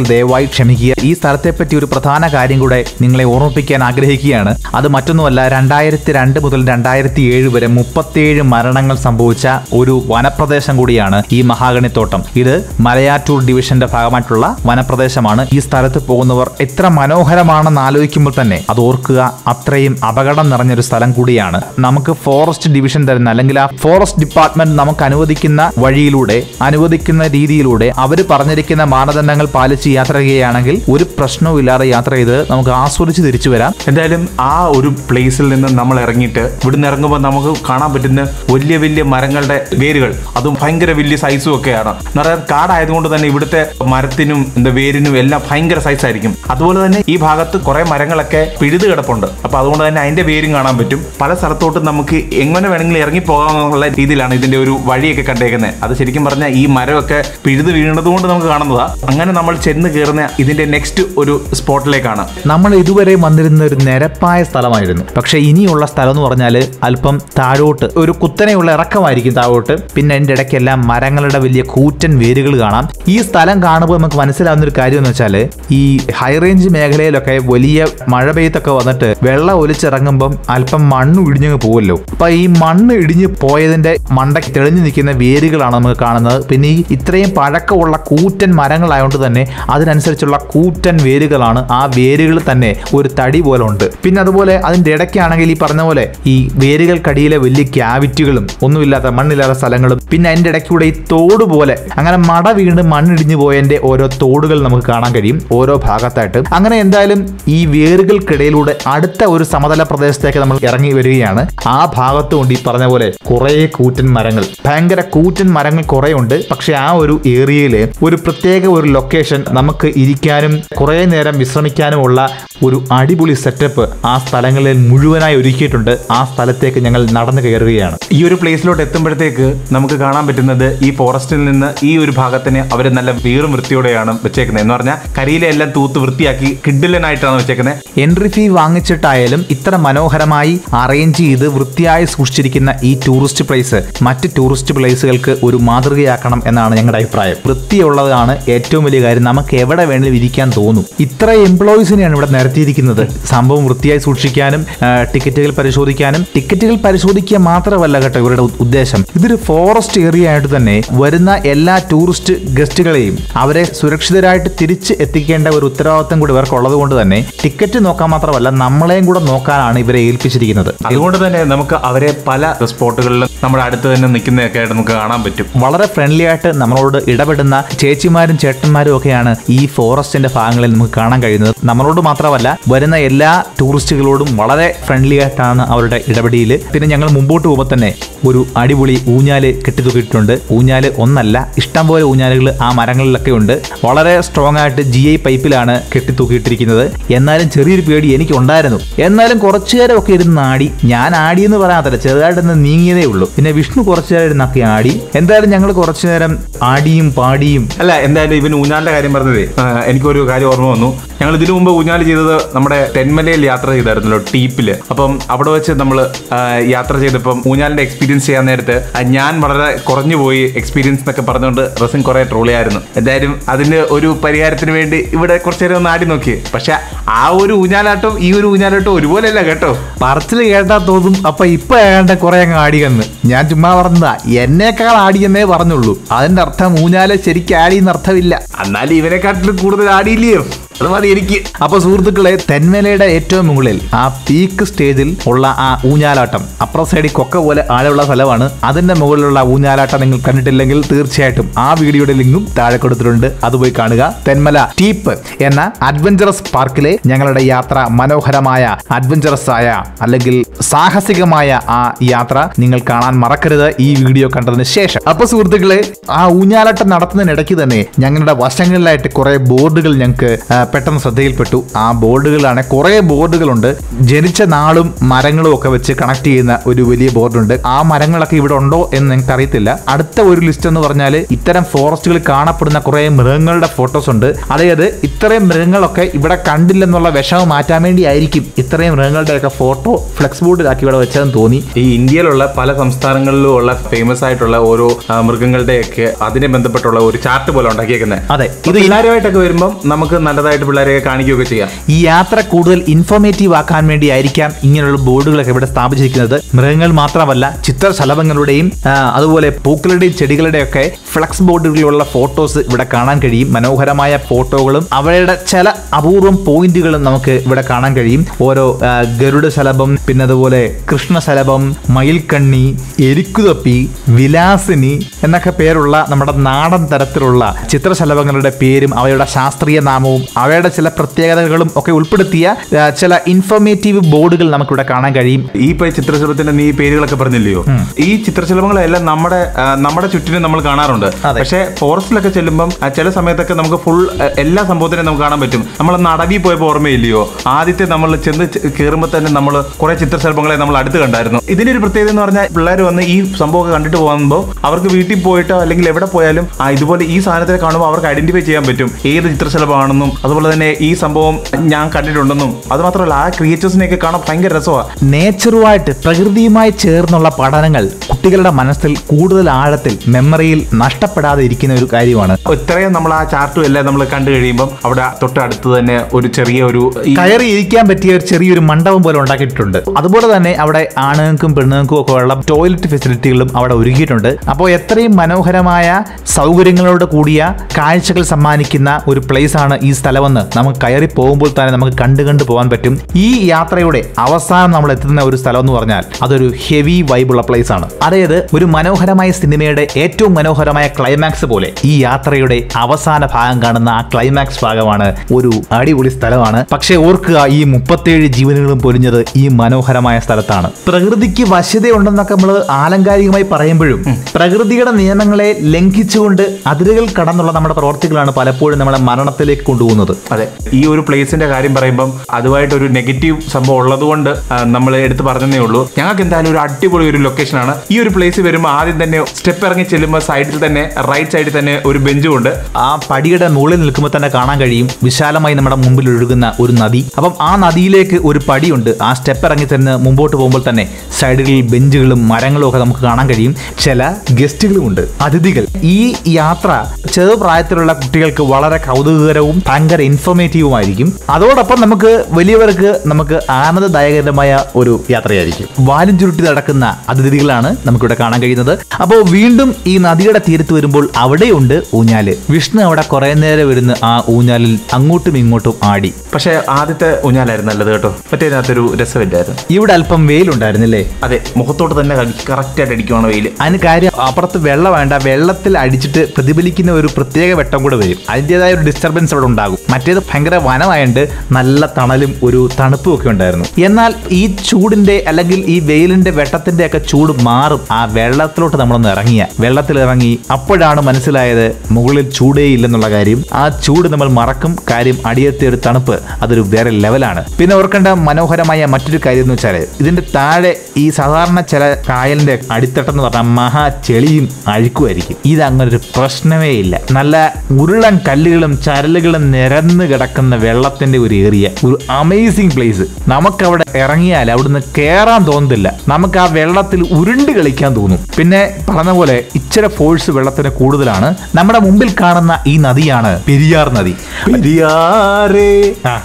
ദയവായി ക്ഷമിക്കുക ഈ സ്ഥലത്തെ പറ്റി ഒരു പ്രധാന കാര്യം കൂടെ നിങ്ങളെ ഓർമ്മിപ്പിക്കാൻ ആഗ്രഹിക്കുകയാണ് അത് മറ്റൊന്നുമല്ല രണ്ടായിരത്തി രണ്ട് മുതൽ രണ്ടായിരത്തി ഏഴ് വരെ മുപ്പത്തിയേഴ് മരണങ്ങൾ സംഭവിച്ച ഒരു വനപ്രദേശം കൂടിയാണ് ഈ മഹാഗണിത്തോട്ടം ഇത് മലയാറ്റൂർ ഡിവിഷന്റെ ഭാഗമായിട്ടുള്ള വനപ്രദേശമാണ് ഈ സ്ഥലത്ത് പോകുന്നവർ എത്ര മനോഹരമാണെന്ന് ആലോചിക്കുമ്പോൾ തന്നെ അത് ഓർക്കുക അത്രയും അപകടം നിറഞ്ഞൊരു സ്ഥലം കൂടിയാണ് നമുക്ക് ഫോറസ്റ്റ് ഡിവിഷൻ തരുന്ന അല്ലെങ്കിൽ ആ ഫോറസ്റ്റ് ഡിപ്പാർട്ട്മെന്റ് നമുക്ക് അനുവദിക്കുന്ന വഴിയിലൂടെ അനുവദിക്കുന്ന രീതിയിലൂടെ അവർ പറഞ്ഞിരിക്കുന്ന മാനദണ്ഡങ്ങൾ പാലിച്ച് യാത്ര ചെയ്യുകയാണെങ്കിൽ ഒരു പ്രശ്നവും ഇല്ലാതെ യാത്ര ചെയ്ത് നമുക്ക് ആസ്വദിച്ച് തിരിച്ചു വരാം എന്തായാലും ആ ഒരു പ്ലേസിൽ നിന്ന് നമ്മൾ ഇറങ്ങിയിട്ട് ഇവിടുന്ന് ഇറങ്ങുമ്പോൾ നമുക്ക് കാണാൻ പറ്റുന്ന വലിയ വലിയ മരങ്ങളുടെ വേരുകൾ അതും ഭയങ്കര വലിയ സൈസും ഒക്കെയാണ് എന്ന് പറയാൻ കാടായതുകൊണ്ട് തന്നെ ഇവിടുത്തെ മരത്തിനും എന്താ വേരിനും എല്ലാം ഭയങ്കര സൈസ് ആയിരിക്കും അതുപോലെ തന്നെ ഈ ഭാഗത്ത് കുറെ മരങ്ങളൊക്കെ പിഴുത് കിടപ്പുണ്ട് അപ്പൊ അതുകൊണ്ട് തന്നെ അതിന്റെ വേരും കാണാൻ പറ്റും പല സ്ഥലത്തോട്ടും നമുക്ക് എങ്ങനെ വേണമെങ്കിലും ഇറങ്ങി പോകാമെന്നുള്ള രീതിയിലാണ് ഇതിന്റെ ഒരു വഴിയൊക്കെ കണ്ടേക്കുന്നത് അത് ശരിക്കും പറഞ്ഞാൽ ഈ മരമൊക്കെ പിഴുത് വീണത് കൊണ്ട് നമുക്ക് കാണുന്നതാ അങ്ങനെ നമ്മൾ ചെന്ന് കയറുന്ന ഇതിന്റെ നെക്സ്റ്റ് ഒരു സ്പോട്ടിലേക്കാണ് നമ്മൾ ഇതുവരെ വന്നിരുന്ന ഒരു നിരപ്പായ സ്ഥലമായിരുന്നു പക്ഷെ ഇനിയുള്ള സ്ഥലം എന്ന് പറഞ്ഞാൽ അല്പം താഴോട്ട് ഒരു കുത്തനെയുള്ള ഇറക്കമായിരിക്കും താഴോട്ട് പിന്നെ അതിൻ്റെ ഇടയ്ക്കെല്ലാം മരങ്ങളുടെ വലിയ കൂറ്റൻ വേരുകൾ കാണാം ഈ സ്ഥലം കാണുമ്പോൾ നമുക്ക് മനസ്സിലാവുന്ന ഒരു കാര്യം എന്ന് വെച്ചാൽ ഈ ഹൈ റേഞ്ച് മേഖലയിലൊക്കെ വലിയ മഴ പെയ്ത്തൊക്കെ വന്നിട്ട് വെള്ളം ഒലിച്ചിറങ്ങുമ്പം അല്പം മണ്ണ് ഇടിഞ്ഞങ്ങ് പോകുമല്ലോ അപ്പൊ ഈ മണ്ണ് ഇടിഞ്ഞ് പോയതിന്റെ മണ്ടയ്ക്ക് തെളിഞ്ഞു നിൽക്കുന്ന വേരുകളാണ് നമുക്ക് കാണുന്നത് പിന്നെ ഈ ഇത്രയും പഴക്കമുള്ള കൂറ്റൻ മരങ്ങളായതുകൊണ്ട് തന്നെ അതിനനുസരിച്ചുള്ള കൂറ്റൻ വേരുകളാണ് ആ വേരുകൾ തന്നെ ഒരു തടി പോലെ ഉണ്ട് പിന്നെ അതുപോലെ അതിന്റെ ഇടയ്ക്കാണെങ്കിൽ ഈ പറഞ്ഞ പോലെ ഈ വേരുകൾക്കടിയിലെ വലിയ ക്യാവിറ്റികളും ഒന്നുമില്ലാത്ത മണ്ണില്ലാത്ത സ്ഥലങ്ങളും പിന്നെ അതിന്റെ ഇടയ്ക്കൂടെ ഈ തോട് പോലെ അങ്ങനെ മട വീണ്ട് മണ്ണിടിഞ്ഞു പോയതിന്റെ ഓരോ തോടുകൾ നമുക്ക് കാണാൻ കഴിയും ഓരോ ഭാഗത്തായിട്ട് അങ്ങനെ എന്തായാലും ഈ വേരുകൾക്കിടയിലൂടെ അടുത്ത ഒരു സമതല പ്രദേശത്തേക്ക് നമ്മൾ ഇറങ്ങി വരികയാണ് ആ ഭാഗത്തുകൊണ്ട് ഈ പറഞ്ഞ പോലെ കുറേ കൂറ്റൻ മരങ്ങൾ ഭയങ്കര കൂറ്റൻ മരങ്ങൾ കുറേ ഉണ്ട് പക്ഷെ ആ ഒരു ഏരിയയിൽ ഒരു പ്രത്യേക ഒരു ലൊക്കേഷൻ നമുക്ക് ഇരിക്കാനും കുറേ നേരം വിശ്രമിക്കാനുമുള്ള ഒരു അടിപൊളി സെറ്റപ്പ് ആ സ്ഥലങ്ങളിൽ മുഴുവനായി ഒരുക്കിയിട്ടുണ്ട് ആ സ്ഥലത്തേക്ക് ഞങ്ങൾ നടന്നു കയറുകയാണ് ഈ ഒരു പ്ലേസിലോട്ട് എത്തുമ്പോഴത്തേക്ക് നമുക്ക് കാണാൻ പറ്റുന്നത് ഈ ഫോറസ്റ്റിൽ നിന്ന് ഈ ഒരു ഭാഗത്തിന് അവർ നല്ല വീറും വൃത്തിയോടെയാണ് വെച്ചേക്കുന്നത് എന്ന് പറഞ്ഞാൽ കരിയിലെ എല്ലാം തൂത്ത് വൃത്തിയാക്കി കിഡിലനായിട്ടാണ് വെച്ചേക്കുന്നത് എൻട്രി ഫീ വാങ്ങിച്ചിട്ടായാലും ഇത്ര മനോഹരമായി അറേഞ്ച് ചെയ്ത് വൃത്തിയായി സൂക്ഷിച്ചിരിക്കുന്ന ഈ ടൂറിസ്റ്റ് പ്ലേസ് മറ്റ് ടൂറിസ്റ്റ് പ്ലേസുകൾക്ക് ഒരു മാതൃകയാക്കണം എന്നാണ് ഞങ്ങളുടെ അഭിപ്രായം വൃത്തിയുള്ളതാണ് ഏറ്റവും വലിയ കാര്യം നമുക്ക് എവിടെ വേണമെങ്കിലും ഇരിക്കാൻ തോന്നും ഇത്ര എംപ്ലോയീസിനെയാണ് ഇവിടെ നിരത്തിയിരിക്കുന്നത് സംഭവം വൃത്തിയായി സൂക്ഷിക്കാനും ആ, ടിക്കറ്റുകൾ പരിശോധിക്കാനും ടിക്കറ്റുകൾ പരിശോധിക്കുക മാത്രമല്ല കേട്ടോ ഇവരുടെ ഉ- ഉദ്ദേശം ഇതൊരു ഫോറസ്റ്റ് ഏരിയ ആയിട്ട് തന്നെ വരുന്ന എല്ലാ ടൂറിസ്റ്റ് ഗസ്റ്റുകളെയും അവരെ സുരക്ഷിതരായിട്ട് തിരിച്ച് എത്തിക്കേണ്ട ഒരു ഉത്തരവാദിത്തം കൂടി ഇവർക്ക് ഉള്ളത് കൊണ്ട് തന്നെ ടിക്കറ്റ് നോക്കാൻ മാത്രമല്ല നമ്മളെയും കൂടെ നോക്കാനാണ് ഇവരെ ഏൽപ്പിച്ചിരിക്കുന്നത് അതുകൊണ്ട് തന്നെ നമുക്ക് അവരെ പല സ്പോട്ടുകളിലും നമ്മുടെ അടുത്ത് തന്നെ നിൽക്കുന്നതൊക്കെ ആയിട്ട് നമുക്ക് കാണാൻ പറ്റും വളരെ ഫ്രണ്ട്ലി ആയിട്ട് നമ്മളോട് ഇടപെടുന്ന ചേച്ചിമാരും ചേട്ടന്മാരും ഒക്കെയാണ് ഈ ഫോറസ്റ്റിന്റെ ഭാഗങ്ങളിൽ നമുക്ക് കാണാൻ കഴിയുന്നത് നമ്മളോട് മാത്രമല്ല വരുന്ന എല്ലാ ടൂറിസ്റ്റുകളോടും വളരെ ഫ്രണ്ട്ലി ആയിട്ടാണ് അവരുടെ ഇടപെടിയിൽ പിന്നെ ഞങ്ങൾ മുമ്പോട്ട് പോകുമ്പോൾ തന്നെ ഒരു അടിപൊളി ഊഞ്ഞാല് കെട്ടിത്തൂക്കിയിട്ടുണ്ട് ഊഞ്ഞാല് ഒന്നല്ല ഇഷ്ടം പോലെ ഊഞ്ഞാലുകൾ ആ മരങ്ങളിലൊക്കെ ഉണ്ട് വളരെ സ്ട്രോങ് ആയിട്ട് ജി ഐ പൈപ്പിലാണ് കെട്ടിത്തൂക്കിയിട്ടിരിക്കുന്നത് എന്നാലും ചെറിയൊരു പേടി എനിക്ക് ഉണ്ടായിരുന്നു എന്നാലും കുറച്ചു നേരം ഒക്കെ ഇരുന്ന് ആടി ഞാൻ ആടിയെന്ന് പറയാത്തല്ല ചെറുതായിട്ടൊന്ന് നീങ്ങിയതേ ഉള്ളൂ പിന്നെ വിഷ്ണു കുറച്ചു നേരം ഇരുന്നൊക്കെ ആടി എന്തായാലും ഞങ്ങൾ കുറച്ചു നേരം ആടിയും പാടിയും അല്ല എന്തായാലും ഇവൻ ഊഞ്ഞാലിന്റെ കാര്യം പറഞ്ഞതേ ആ, എനിക്കൊരു കാര്യം ഓർമ്മ വന്നു ഞങ്ങൾ ഇതിനു മുമ്പ് ഊഞ്ഞാൽ ചെയ്തത് നമ്മുടെ തെന്മലയിൽ യാത്ര ചെയ്തായിരുന്നല്ലോ ടീപ്പില് അപ്പം അവിടെ വെച്ച് നമ്മൾ യാത്ര ചെയ്തപ്പം ഊഞ്ഞാലിന്റെ എക്സ്പീരിയൻസ് ചെയ്യാൻ നേരത്ത് ആ, ഞാൻ വളരെ കുറഞ്ഞു പോയി എക്സ്പീരിയൻസ് എന്നൊക്കെ പറഞ്ഞുകൊണ്ട് റസിൻ കുറെ ട്രോളിയായിരുന്നു എന്തായാലും അതിന് ഒരു പരിഹാരത്തിന് വേണ്ടി ഇവിടെ കുറച്ചു നേരം ഒന്ന് ആടി നോക്കി പക്ഷെ ആ ഒരു ഊഞ്ഞാലാട്ടം ഈ ഒരു ഊഞ്ഞാലാട്ടം ഒരുപോലെയല്ല കേട്ടോ പറച്ചിൽ കേട്ടാ തോന്നും അപ്പൊ ഇപ്പൊ ഏണ്ട കുറെ അങ്ങ് ആടിയെന്ന് ഞാൻ ചുമ്മാ പറഞ്ഞതാ എന്നേക്കാൾ ആടിയെന്നേ പറഞ്ഞുള്ളൂ അതിന്റെ അർത്ഥം ഊഞ്ഞാല് ശരിക്കും ആടിയെന്ന് അർത്ഥമില്ല എന്നാലും ഇവനെക്കാട്ടിലും കൂടുതൽ ആടിയില്ലയോ അത് മതി എനിക്ക് അപ്പൊ സുഹൃത്തുക്കളെ തെന്മലയുടെ ഏറ്റവും മുകളിൽ ആ പീക്ക് സ്റ്റേജിൽ ഉള്ള ആ ഊഞ്ഞാലാട്ടം അപ്പുറ സൈഡിൽ കൊക്ക പോലെ ആഴമുള്ള സ്ഥലമാണ് അതിന്റെ മുകളിലുള്ള ഊഞ്ഞാലാട്ടം നിങ്ങൾ കണ്ടിട്ടില്ലെങ്കിൽ തീർച്ചയായിട്ടും ആ വീഡിയോയുടെ ലിങ്കും താഴെ കൊടുത്തിട്ടുണ്ട് അത് പോയി കാണുക തെന്മല ടീപ്പ് എന്ന അഡ്വഞ്ചറസ് പാർക്കിലെ ഞങ്ങളുടെ യാത്ര മനോഹരമായ അഡ്വഞ്ചറസ് ആയ അല്ലെങ്കിൽ സാഹസികമായ ആ യാത്ര നിങ്ങൾ കാണാൻ മറക്കരുത് ഈ വീഡിയോ കണ്ടതിന് ശേഷം അപ്പൊ സുഹൃത്തുക്കളെ ആ ഊഞ്ഞാലാട്ടം നടത്തുന്നതിനിടയ്ക്ക് തന്നെ ഞങ്ങളുടെ വശങ്ങളിലായിട്ട് കുറെ ബോർഡുകൾ ഞങ്ങൾക്ക് ആ, പെട്ടെന്ന് ശ്രദ്ധയിൽപ്പെട്ടു ആ ബോർഡുകളാണ് കുറേ ബോർഡുകളുണ്ട് ജനിച്ച നാളും മരങ്ങളും ഒക്കെ വെച്ച് കണക്ട് ചെയ്യുന്ന ഒരു വലിയ ബോർഡുണ്ട് ആ മരങ്ങളൊക്കെ ഇവിടെ ഉണ്ടോ എന്ന് എനിക്ക് അറിയത്തില്ല അടുത്ത ഒരു ലിസ്റ്റ് എന്ന് പറഞ്ഞാൽ ഇത്തരം ഫോറസ്റ്റുകളിൽ കാണപ്പെടുന്ന കുറേ മൃഗങ്ങളുടെ ഫോട്ടോസ് ഉണ്ട് അതായത് ഇത്രയും മൃഗങ്ങളൊക്കെ ഇവിടെ കണ്ടില്ലെന്നുള്ള വിഷമം മാറ്റാൻ വേണ്ടി ആയിരിക്കും ഇത്രയും മൃഗങ്ങളുടെയൊക്കെ ഫോട്ടോ ഫ്ലെക്സ് ബോർഡിലാക്കി ഇവിടെ വെച്ചതെന്ന് തോന്നി ഈ ഇന്ത്യയിലുള്ള പല സംസ്ഥാനങ്ങളിലും ഉള്ള ഫേമസ് ആയിട്ടുള്ള ഓരോ ആ, മൃഗങ്ങളുടെയൊക്കെ അതിനെ ബന്ധപ്പെട്ടുള്ള ഒരു ചാർട്ട് പോലെ ഉണ്ടാക്കിയേക്കുന്നത് അതെ ഇത് പിള്ളേരുമായിട്ടൊക്കെ വരുമ്പം നമുക്ക് നല്ലതായിട്ട് പിള്ളേരെയൊക്കെ കാണിക്കുകയൊക്കെ ചെയ്യാം ഈ യാത്ര കൂടുതൽ ഇൻഫോർമേറ്റീവ് ആക്കാൻ വേണ്ടി ആയിരിക്കാം ഇങ്ങനെയുള്ള ബോർഡുകളൊക്കെ ഇവിടെ സ്ഥാപിച്ചിരിക്കുന്നത് മൃഗങ്ങൾ മാത്രമല്ല ചിത്രശലഭങ്ങളുടെയും ആ, അതുപോലെ പൂക്കളുടെയും ചെടികളുടെയും ഒക്കെ ഫ്ലക്സ് ബോർഡുകളിലുള്ള ഫോട്ടോസ് ഇവിടെ കാണാൻ കഴിയും മനോഹരമായ ഫോട്ടോകളും അവയുടെ ചില അപൂർവം പോയിന്റുകളും നമുക്ക് ഇവിടെ കാണാൻ കഴിയും ഓരോ ആ, ഗരുഡ ശലഭം പിന്നെ അതുപോലെ കൃഷ്ണശലഭം മയിൽക്കണ്ണി എരിക്കുതപ്പി വിലാസിനി എന്നൊക്കെ പേരുള്ള നമ്മുടെ നാടൻ തരത്തിലുള്ള ചിത്രശലഭങ്ങളുടെ പേരും അവയുടെ ശാസ്ത്രീയ നാമവും അവയുടെ ചില പ്രത്യേകതകളും ഒക്കെ ഉൾപ്പെടുത്തിയ ആ, ചില ഇൻഫോർമേറ്റീവ് ബോർഡുകൾ നമുക്കിവിടെ കാണാൻ കഴിയും ഈ ഇപ്പൊ ചിത്രശലഭത്തിന്റെ നീ പേരുകളൊക്കെ പറഞ്ഞില്ലയോ ഈ ചിത്രശലഭങ്ങളെല്ലാം നമ്മുടെ ആ, നമ്മുടെ ചുറ്റിനും നമ്മൾ കാണാറുണ്ട് അതെ. പക്ഷേ ഫോറസ്റ്റിലൊക്കെ ചെല്ലുമ്പം ആ, ചില സമയത്തൊക്കെ നമുക്ക് ഫുൾ എല്ലാ സംഭവത്തിനും നമുക്ക് കാണാൻ പറ്റും നമ്മൾ നടവി പോയപ്പോൾ ഓർമ്മയില്ലയോ ആദ്യത്തെ നമ്മൾ ചെന്ന് കയറുമ്പോൾ തന്നെ നമ്മൾ കുറെ ചിത്രശലഭങ്ങളെ നമ്മൾ അടുത്ത് കണ്ടായിരുന്നു ഇതിന്റെ ഒരു പ്രത്യേകത എന്ന് പറഞ്ഞാൽ പിള്ളേർ വന്ന് ഈ സംഭവമൊക്കെ കണ്ടിട്ട് പോകുമ്പോൾ അവർക്ക് വീട്ടിൽ പോയിട്ടോ അല്ലെങ്കിൽ എവിടെ പോയാലും ആ ഇതുപോലെ ഈ സാധനത്തെ കാണുമ്പോൾ അവർക്ക് ഐഡന്റിഫൈ ചെയ്യാൻ പറ്റും ഏത് ചിത്രശലഭമാണെന്നും അതുപോലെ തന്നെ ഈ സംഭവം ഞാൻ കണ്ടിട്ടുണ്ടെന്നും അത് മാത്രമല്ല ആ ക്രിയേച്ചേഴ്സിനെയൊക്കെ കാണാൻ ഭയങ്കര രസമാണ് നേച്ചറുമായിട്ട് പ്രകൃതിയുമായി ചേർന്നുള്ള പഠനങ്ങൾ കുട്ടികളുടെ മനസ്സിൽ കൂടുതൽ ആഴത്തിൽ മെമ്മറിയിൽ നഷ്ടപ്പെടാതെ ഇരിക്കുന്ന ഒരു കാര്യമാണ് ഇത്രയും നമ്മൾ ആ ചാർട്ടും എല്ലാം നമ്മൾ കണ്ടു കഴിയുമ്പം അവിടെ തൊട്ടടുത്ത് തന്നെ ഒരു ചെറിയ ഒരു ഈ കയറി ഇരിക്കാൻ പറ്റിയ ഒരു ചെറിയൊരു മണ്ഡപം പോലെ ഉണ്ടാക്കിയിട്ടുണ്ട് അതുപോലെ തന്നെ അവിടെ ആണുങ്ങൾക്കും പെണ്ണുങ്ങൾക്കും ഒക്കെ ഉള്ള ടോയ്ലറ്റ് ഫെസിലിറ്റികളും അവിടെ ഒരുക്കിയിട്ടുണ്ട് അപ്പോൾ എത്രയും മനോഹരമായ സൗകര്യങ്ങളോട് കൂടിയ കാഴ്ചകൾ സമ്മാനിക്കുന്ന ഒരു പ്ലേസ് ആണ് ഈ സ്ഥലമെന്ന് നമുക്ക് കയറി പോകുമ്പോൾ തന്നെ നമുക്ക് കണ്ടു കണ്ടു പോകാൻ പറ്റും ഈ യാത്രയുടെ അവസാനം നമ്മൾ എത്തുന്ന ഒരു സ്ഥലം എന്ന് പറഞ്ഞാൽ അതൊരു ഹെവി വൈബുള്ള പ്ലേസ് ആണ് അതായത് ഒരു മനോഹരമായ സിനിമയുടെ ഏറ്റവും മനോഹരമായ ക്ലൈമാക്സ് പോലെ ഈ യാത്രയുടെ അവസാന ഭാഗം കാണുന്ന ആ ക്ലൈമാക്സ് ഭാഗമാണ് ഒരു അടിപൊളി സ്ഥലമാണ് പക്ഷേ ഓർക്കുക ഈ മുപ്പത്തേഴ് ജീവനുകളും പൊലിഞ്ഞത് ഈ മനോഹരമായ സ്ഥലത്താണ് പ്രകൃതിക്ക് വശ്യതയുണ്ടെന്നൊക്കെ നമ്മൾ ആലങ്കാരികമായി പറയുമ്പോഴും പ്രകൃതിയുടെ നിയമങ്ങളെ ലംഘിച്ചുകൊണ്ട് അതിരുകൾ കടന്നുള്ള നമ്മുടെ പ്രവർത്തികളാണ് പലപ്പോഴും നമ്മളെ മരണത്തിലേക്ക് കൊണ്ടുപോകുന്നത് അതെ ഈ ഒരു പ്ലേസിന്റെ കാര്യം പറയുമ്പം അതുമായിട്ട് ഒരു നെഗറ്റീവ് സംഭവം ഉള്ളതുകൊണ്ട് നമ്മൾ എടുത്ത് പറഞ്ഞതേ ഉള്ളൂ ഞങ്ങൾക്ക് എന്തായാലും ഒരു അടിപൊളി ഒരു ലൊക്കേഷനാണ് ഈ ഒരു പ്ലേസ് വരുമ്പോൾ ആദ്യം തന്നെ സ്റ്റെപ്പ് ഇറങ്ങി ചെല്ലുമ്പോൾ സൈഡിൽ തന്നെ റൈറ്റ് സൈഡിൽ തന്നെ ഒരു ബെഞ്ചും ഉണ്ട് ആ പടിയുടെ മുകളിൽ നിൽക്കുമ്പോൾ തന്നെ കാണാൻ കഴിയും വിശാലമായി നമ്മുടെ മുമ്പിൽ ഒഴുകുന്ന ഒരു നദി അപ്പം ആ നദിയിലേക്ക് ഒരു പടിയുണ്ട് ആ സ്റ്റെപ്പ് ഇറങ്ങി തന്നെ മുമ്പോട്ട് പോകുമ്പോൾ തന്നെ സൈഡുകളിൽ ബെഞ്ചുകളും മരങ്ങളും ഒക്കെ നമുക്ക് കാണാൻ കഴിയും ചില ഗസ്റ്റുകളും ഉണ്ട് അതിഥികൾ ഈ യാത്ര ചെറുപ്രായത്തിലുള്ള കുട്ടികൾക്ക് വളരെ കൗതുകകരവും ഭയങ്കര ഇൻഫോർമേറ്റീവുമായിരിക്കും അതോടൊപ്പം നമുക്ക് വലിയവർക്ക് നമുക്ക് ആനന്ദദായകരമായ ഒരു യാത്രയായിരിക്കും വാലും ചുരുട്ടി നടക്കുന്ന അതിഥികളാണ് നമുക്കിവിടെ കാണാൻ കഴിയുന്നത് അപ്പോൾ വീണ്ടും ഈ നദിയുടെ തീരത്ത് വരുമ്പോൾ അവിടെയുണ്ട് ഊഞ്ഞാല് വിഷ്ണു അവിടെ കുറെ നേരം ഇരുന്ന് ആ ഊഞ്ഞാലിൽ അങ്ങോട്ടും ഇങ്ങോട്ടും ആടി പക്ഷേ ആദ്യത്തെ ഊഞ്ഞാലായിരുന്നു നല്ലത് കേട്ടോ മറ്റേതിനകത്തൊരു രസമില്ലായിരുന്നു ഇവിടെ അല്പം വെയിലുണ്ടായിരുന്നില്ലേ അതെ മുഖത്തോട്ട് തന്നെ കറക്റ്റ് ആയിട്ട് അടിക്കുവാണ് വെയിൽ അതിന് കാര്യം അപ്പുറത്ത് വെള്ളം വേണ്ട വെള്ളത്തിൽ അടിച്ചിട്ട് പ്രതിഫലിക്കുന്ന ഒരു പ്രത്യേക വെട്ടം കൂടെ വരും അതിൻ്റെതായ ഒരു ഡിസ്റ്റർബൻസ് അവിടെ ഉണ്ടാകും മറ്റേത് ഭയങ്കര വനമായതുകൊണ്ട് നല്ല തണലും ഒരു തണുപ്പും ഒക്കെ ഉണ്ടായിരുന്നു എന്നാൽ ഈ ചൂടിന്റെ അല്ലെങ്കിൽ ഈ വെയിലിന്റെ വെട്ടത്തിന്റെ ഒക്കെ ചൂട് മാറും ആ വെള്ളത്തിലോട്ട് നമ്മളൊന്ന് ഇറങ്ങിയ വെള്ളത്തിൽ ഇറങ്ങി അപ്പോഴാണ് മനസ്സിലായത് മുകളിൽ ചൂടേ ഇല്ലെന്നുള്ള കാര്യം ആ ചൂട് നമ്മൾ മറക്കും കാര്യം അടിയത്തെ ഒരു തണുപ്പ് അതൊരു വേറെ ലെവലാണ് പിന്നെ ഓർക്കേണ്ട മനോഹരമായ മറ്റൊരു കാര്യം എന്ന് വെച്ചാൽ ഇതിന്റെ താഴെ ഈ സാധാരണ ചില കായലിന്റെ അടിത്തട്ടെന്ന് പറഞ്ഞാൽ മഹാ ചെളിയും അഴുക്കുമായിരിക്കും ഇത് അങ്ങനെ ഒരു പ്രശ്നമേ ഇല്ല നല്ല ഉരുളൻ കല്ലുകളും ചരലുകളും നിരന്ന് കിടക്കുന്ന വെള്ളത്തിന്റെ ഒരു ഏരിയ ഒരു അമേസിംഗ് പ്ലേസ് നമുക്കവിടെ ഇറങ്ങിയാൽ അവിടുന്ന് കയറാൻ തോന്നുന്നില്ല നമുക്ക് ആ വെള്ളത്തിൽ ഉരുണ്ട് കളിക്കാൻ തോന്നും പിന്നെ പറഞ്ഞ പോലെ ഇച്ചിരി ഫോഴ്സ് വെള്ളത്തിന് കൂടുതലാണ് നമ്മുടെ മുമ്പിൽ കാണുന്ന ഈ നദിയാണ് പെരിയാർ നദി പെരിയാറേ ആ.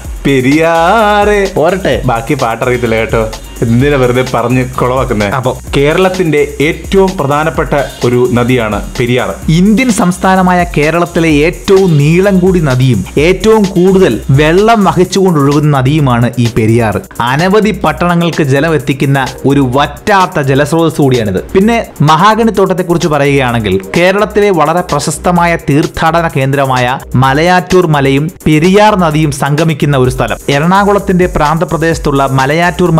പെരിയാറേ പോരട്ടെ ബാക്കി പാട്ടറിയത്തില്ല കേട്ടോ എന്തിനാ വെറുതെ പറഞ്ഞ് കുളവാക്കുന്നേ അപ്പൊ കേരളത്തിന്റെ ഏറ്റവും പ്രധാനപ്പെട്ട ഒരു നദിയാണ് പെരിയാർ ഇന്ത്യൻ സംസ്ഥാനമായ കേരളത്തിലെ ഏറ്റവും നീളം കൂടി നദിയും ഏറ്റവും കൂടുതൽ വെള്ളം വഹിച്ചുകൊണ്ട് ഒഴുകുന്ന നദിയുമാണ് ഈ പെരിയാർ അനവധി പട്ടണങ്ങൾക്ക് ജലം എത്തിക്കുന്ന ഒരു വറ്റാത്ത ജലസ്രോതസ് കൂടിയാണിത് പിന്നെ മഹാഗണി തോട്ടത്തെക്കുറിച്ച് പറയുകയാണെങ്കിൽ കേരളത്തിലെ വളരെ പ്രശസ്തമായ തീർത്ഥാടന കേന്ദ്രമായ മലയാറ്റൂർ മലയും പെരിയാർ നദിയും സംഗമിക്കുന്ന ഒരു സ്ഥലം എറണാകുളത്തിന്റെ പ്രാന്തപ്രദേശത്തുള്ള മലയാറ്റൂർ മലയുടെ താഴെ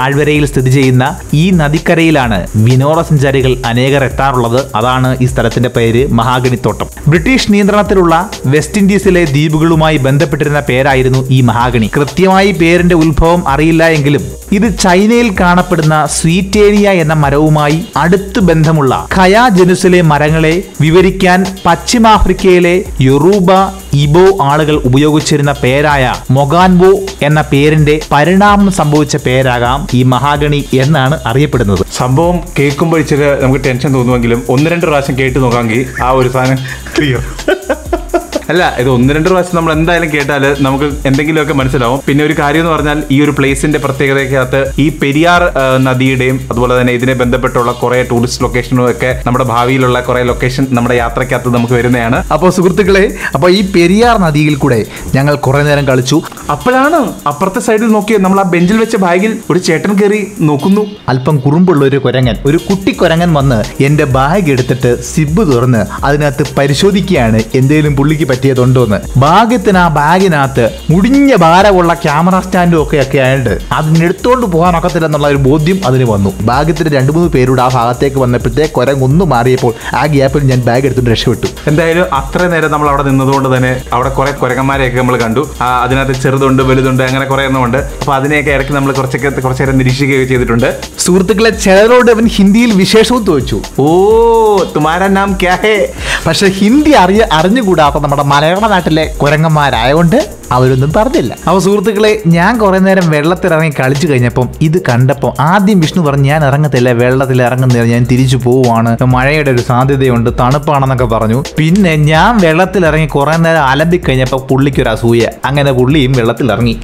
താഴ്വരയിൽ സ്ഥിതി ചെയ്യുന്ന ഈ നദിക്കരയിലാണ് വിനോദസഞ്ചാരികൾ അനേകർ എത്താറുള്ളത് അതാണ് ഈ സ്ഥലത്തിന്റെ പേര് മഹാഗണിത്തോട്ടം ബ്രിട്ടീഷ് നിയന്ത്രണത്തിലുള്ള വെസ്റ്റ് ഇൻഡീസിലെ ദ്വീപുകളുമായി ബന്ധപ്പെട്ടിരുന്ന പേരായിരുന്നു ഈ മഹാഗണി കൃത്യമായി പേരിന്റെ ഉത്ഭവം അറിയില്ല എങ്കിലും ഇത് ചൈനയിൽ കാണപ്പെടുന്ന സ്വീറ്റേനിയ എന്ന മരവുമായി അടുത്ത് ബന്ധമുള്ള ഖയാ ജനുസിലെ മരങ്ങളെ വിവരിക്കാൻ പശ്ചിമാഫ്രിക്കയിലെ യൊറൂബ ഇബോ ആളുകൾ ഉപയോഗിച്ചിരുന്ന പേരായ മൊഗാൻബോ എന്ന പേരിന്റെ പരിണാമം സംഭവിച്ച പേരാകാം ഈ മഹാഗണി എന്നാണ് അറിയപ്പെടുന്നത് സംഭവം കേൾക്കുമ്പോൾ ഇച്ചിരി നമുക്ക് ടെൻഷൻ തോന്നുമെങ്കിലും ഒന്ന് രണ്ട് പ്രാവശ്യം കേട്ട് നോക്കാമെങ്കിൽ ആ ഒരു സാധനം ക്ലിയർ അല്ല ഇത് ഒന്ന് രണ്ട് പ്രാവശ്യം നമ്മൾ എന്തായാലും കേട്ടാൽ നമുക്ക് എന്തെങ്കിലുമൊക്കെ മനസ്സിലാവും പിന്നെ ഒരു കാര്യം എന്ന് പറഞ്ഞാൽ ഈ ഒരു പ്ലേസിന്റെ പ്രത്യേകതയ്ക്കകത്ത് ഈ പെരിയാർ ആ, നദിയുടെയും അതുപോലെ തന്നെ ഇതിനെ ബന്ധപ്പെട്ടുള്ള കുറെ ടൂറിസ്റ്റ് ലൊക്കേഷനും ഒക്കെ നമ്മുടെ ഭാവിയിലുള്ള കുറെ ലൊക്കേഷൻ നമ്മുടെ യാത്രയ്ക്കകത്ത് നമുക്ക് വരുന്നതാണ് അപ്പോൾ സുഹൃത്തുക്കളെ അപ്പോൾ ഈ പെരിയാർ നദിയിൽ കൂടെ ഞങ്ങൾ കുറേ നേരം കളിച്ചു അപ്പോഴാണ് അപ്പുറത്തെ സൈഡിൽ നോക്കിയത് നമ്മൾ ആ ബെഞ്ചിൽ വെച്ച ബാഗിൽ ഒരു ചേട്ടൻ കയറി നോക്കുന്നു അല്പം കുറുമ്പുള്ള ഒരു കുരങ്ങൻ ഒരു കുട്ടി കുരങ്ങൻ വന്ന് എൻ്റെ ബാഗ് എടുത്തിട്ട് സിബ് തുറന്ന് അതിനകത്ത് പരിശോധിക്കുകയാണ് എന്തെങ്കിലും പുള്ളിക്ക് പറ്റിയതുണ്ടോ എന്ന് ഭാഗ്യത്തിന് ആ ബാഗിനകത്ത് മുടിഞ്ഞ ഭാരമുള്ള ക്യാമറ സ്റ്റാൻഡും ഒക്കെ ഒക്കെ ആയിട്ട് അതിനെടുത്തോണ്ട് പോകാനൊക്കത്തില്ലെന്നുള്ള ഒരു ബോധ്യം അതിന് വന്നു ഭാഗ്യത്തിന് രണ്ട് മൂന്ന് പേരുടെ ആ ഭാഗത്തേക്ക് വന്നപ്പോഴത്തേക്ക് കുരങ്ങ് ഒന്ന് മാറിയപ്പോൾ ആ ഗ്യാപ്പിൽ ഞാൻ ബാഗ് എടുത്തുകൊണ്ട് രക്ഷപ്പെട്ടു എന്തായാലും അത്ര നേരം നമ്മൾ അവിടെ നിന്നതുകൊണ്ട് തന്നെ അവിടെ കുറെ കുരങ്ങന്മാരെയൊക്കെ നമ്മൾ കണ്ടു ആ, അതിനകത്ത് ചെറുതുണ്ട് വലുതുണ്ട് അങ്ങനെ കുറെ എണ്ണം ഉണ്ട് അപ്പൊ അതിനെയൊക്കെ ഇടയ്ക്ക് നമ്മൾ കുറച്ചൊക്കെ കുറച്ചു നേരം നിരീക്ഷിക്കുകയൊക്കെ ചെയ്തിട്ടുണ്ട് സുഹൃത്തുക്കളെ ചിലരോട് അവൻ ഹിന്ദിയിൽ വിശേഷവും ചോദിച്ചു ഓ തുമാരാ നാം ക്യാ ഹേ പക്ഷെ ഹിന്ദി അറിയ അറിഞ്ഞുകൂടാത്ത നമ്മുടെ മലയാള നാട്ടിലെ കുരങ്ങന്മാരായതുകൊണ്ട് അവരൊന്നും പറഞ്ഞില്ല അപ്പോൾ സുഹൃത്തുക്കളെ ഞാൻ കുറേ നേരം വെള്ളത്തിലിറങ്ങി കളിച്ചു കഴിഞ്ഞപ്പം ഇത് കണ്ടപ്പോൾ ആദ്യം വിഷ്ണു പറഞ്ഞു ഞാൻ ഇറങ്ങത്തില്ല വെള്ളത്തിൽ ഇറങ്ങുന്നില്ല ഞാൻ തിരിച്ചു പോവുകയാണ് മഴയുടെ ഒരു സാധ്യതയുണ്ട് തണുപ്പാണെന്നൊക്കെ പറഞ്ഞു പിന്നെ ഞാൻ വെള്ളത്തിലിറങ്ങി കുറേ നേരം അലമ്പി കഴിഞ്ഞപ്പോൾ പുള്ളിക്കൊരു അസൂയ അങ്ങനെ പുള്ളിയും വെള്ളത്തിലിറങ്ങി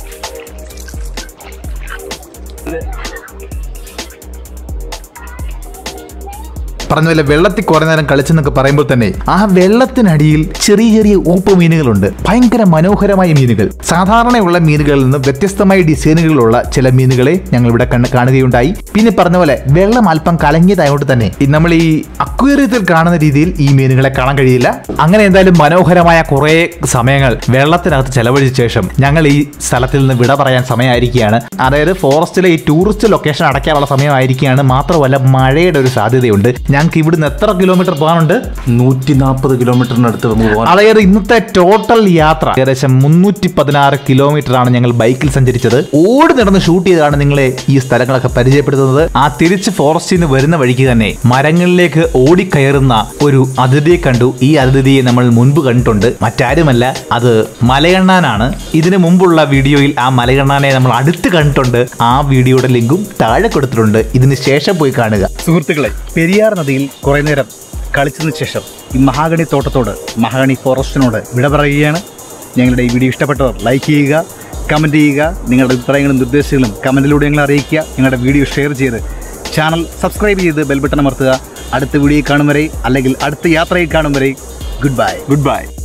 പറഞ്ഞ പോലെ വെള്ളത്തിൽ കുറേ നേരം കളിച്ചെന്നൊക്കെ പറയുമ്പോൾ തന്നെ ആ വെള്ളത്തിനടിയിൽ ചെറിയ ചെറിയ ഊപ്പ മീനുകളുണ്ട് ഭയങ്കര മനോഹരമായ മീനുകൾ സാധാരണയുള്ള മീനുകളിൽ നിന്ന് വ്യത്യസ്തമായ ഡിസൈനുകളുള്ള ചില മീനുകളെ ഞങ്ങൾ ഇവിടെ കണ്ണ് കാണുകയുണ്ടായി പിന്നെ പറഞ്ഞ പോലെ വെള്ളം അല്പം കലങ്ങിയതായതുകൊണ്ട് തന്നെ ഈ നമ്മൾ ഈ അക്വേറിയത്തിൽ കാണുന്ന രീതിയിൽ ഈ മീനുകളെ കാണാൻ കഴിയില്ല അങ്ങനെ എന്തായാലും മനോഹരമായ കുറേ സമയങ്ങൾ വെള്ളത്തിനകത്ത് ചെലവഴിച്ച ശേഷം ഞങ്ങൾ ഈ സ്ഥലത്തിൽ നിന്ന് വിട പറയാൻ സമയമായിരിക്കുകയാണ് അതായത് ഫോറസ്റ്റിലെ ഈ ടൂറിസ്റ്റ് ലൊക്കേഷൻ അടയ്ക്കാനുള്ള സമയമായിരിക്കുകയാണ് മാത്രമല്ല മഴയുടെ ഒരു സാധ്യതയുണ്ട് ഞങ്ങൾക്ക് ഇവിടുന്ന് എത്ര കിലോമീറ്റർ പോകാനുണ്ട് നൂറ്റി നാൽപ്പത് കിലോമീറ്ററിനടുത്ത് നമുക്ക് പോകാൻ അതായത് ഇന്നത്തെ ടോട്ടൽ യാത്ര ഏകദേശം മുന്നൂറ്റി പതിനാറ് കിലോമീറ്റർ ആണ് ഞങ്ങൾ ബൈക്കിൽ സഞ്ചരിച്ചത് ഓടി നടന്ന് ഷൂട്ട് ചെയ്താണ് നിങ്ങളെ ഈ സ്ഥലങ്ങളൊക്കെ പരിചയപ്പെടുത്തുന്നത് ആ തിരിച്ച് ഫോറസ്റ്റിൽ നിന്ന് വരുന്ന വഴിക്ക് തന്നെ മരങ്ങളിലേക്ക് ഓടിക്കയറുന്ന ഒരു അതിഥിയെ കണ്ടു ഈ അതിഥിയെ നമ്മൾ മുൻപ് കണ്ടിട്ടുണ്ട് മറ്റാരുമല്ല അത് മലയണ്ണാനാണ് ഇതിനു മുമ്പുള്ള വീഡിയോയിൽ ആ മലയണ്ണാനെ നമ്മൾ അടുത്ത് കണ്ടിട്ടുണ്ട് ആ വീഡിയോയുടെ ലിങ്കും താഴെ കൊടുത്തിട്ടുണ്ട് ഇതിന് ശേഷം പോയി കാണുക സുഹൃത്തുക്കളെ പെരിയാർ നദിയിൽ കുറെ നേരം കളിച്ചതിന് ശേഷം ഈ മഹാഗണി തോട്ടത്തോട് മഹാഗണി ഫോറസ്റ്റിനോട് വിട പറയുകയാണ് ഞങ്ങളുടെ ഈ വീഡിയോ ഇഷ്ടപ്പെട്ടവർ ലൈക്ക് ചെയ്യുക കമൻറ്റ് ചെയ്യുക നിങ്ങളുടെ അഭിപ്രായങ്ങളും നിർദ്ദേശങ്ങളും കമൻറ്റിലൂടെ ഞങ്ങളെ അറിയിക്കുക ഞങ്ങളുടെ വീഡിയോ ഷെയർ ചെയ്ത് ചാനൽ സബ്സ്ക്രൈബ് ചെയ്ത് ബെൽ ബട്ടൺ അമർത്തുക അടുത്ത വീഡിയോ കാണും വരെ അല്ലെങ്കിൽ അടുത്ത യാത്രയിൽ കാണും വരെ ഗുഡ് ബൈ ഗുഡ് ബൈ